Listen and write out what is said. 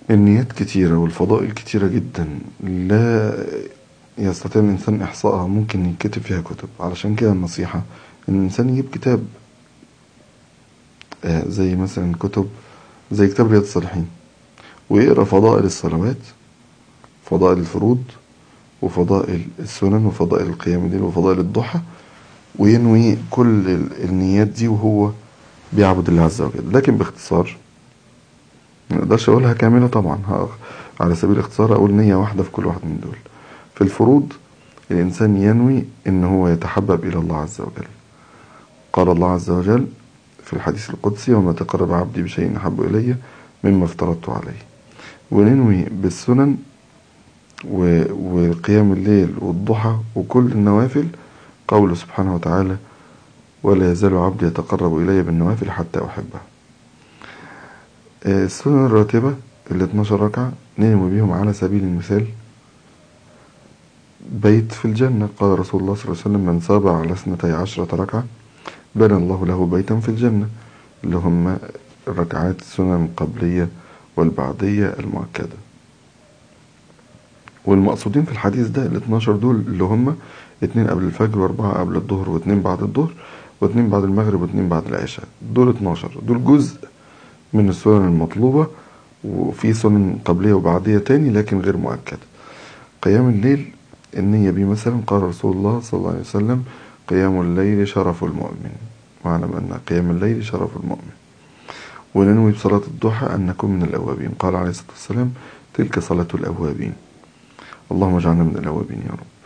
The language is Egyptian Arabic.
النيات كتيرة والفضائل كتيرة جدا لا يستطيع الإنسان إحصائها ممكن يكتب فيها كتب علشان كده النصيحة إن الإنسان يجيب كتاب آه، زي مثلا كتب زي كتاب رياض الصالحين ويقرأ فضائل الصلوات فضائل الفروض وفضائل السنن وفضائل القيام الليل وفضائل الضحى وينوي كل ال- النيات دي وهو بيعبد الله عز وجل لكن باختصار ما اقدرش اقولها كاملة طبعا ها- على سبيل الاختصار اقول نية واحدة في كل واحد من دول في الفروض الانسان ينوي ان هو يتحبب الى الله عز وجل قال الله عز وجل في الحديث القدسي وما تقرب عبدي بشيء احب الي مما افترضت عليه وننوي بالسنن و- وقيام الليل والضحى وكل النوافل قوله سبحانه وتعالى ولا يزال عبدي يتقرب إلي بالنوافل حتى أحبه آه، السنن الراتبة ال 12 ركعة ننوي بيهم على سبيل المثال بيت في الجنة قال رسول الله صلى الله عليه وسلم من صاب على اثنتي عشرة ركعة بنى الله له بيتا في الجنة اللي هم الركعات السنن القبلية والبعدية المؤكدة والمقصودين في الحديث ده ال 12 دول اللي هم اتنين قبل الفجر واربعة قبل الظهر واتنين بعد الظهر واتنين بعد المغرب واتنين بعد العشاء دول 12 دول جزء من السنن المطلوبة وفي سنن قبلية وبعدية تاني لكن غير مؤكدة قيام الليل النية بيه مثلا قال رسول الله صلى الله عليه وسلم قيام الليل شرف المؤمن واعلم أن قيام الليل شرف المؤمن وننوي بصلاة الضحى أن نكون من الأوابين قال عليه الصلاة والسلام تلك صلاة الأوابين اللهم اجعلنا من الأوابين يا رب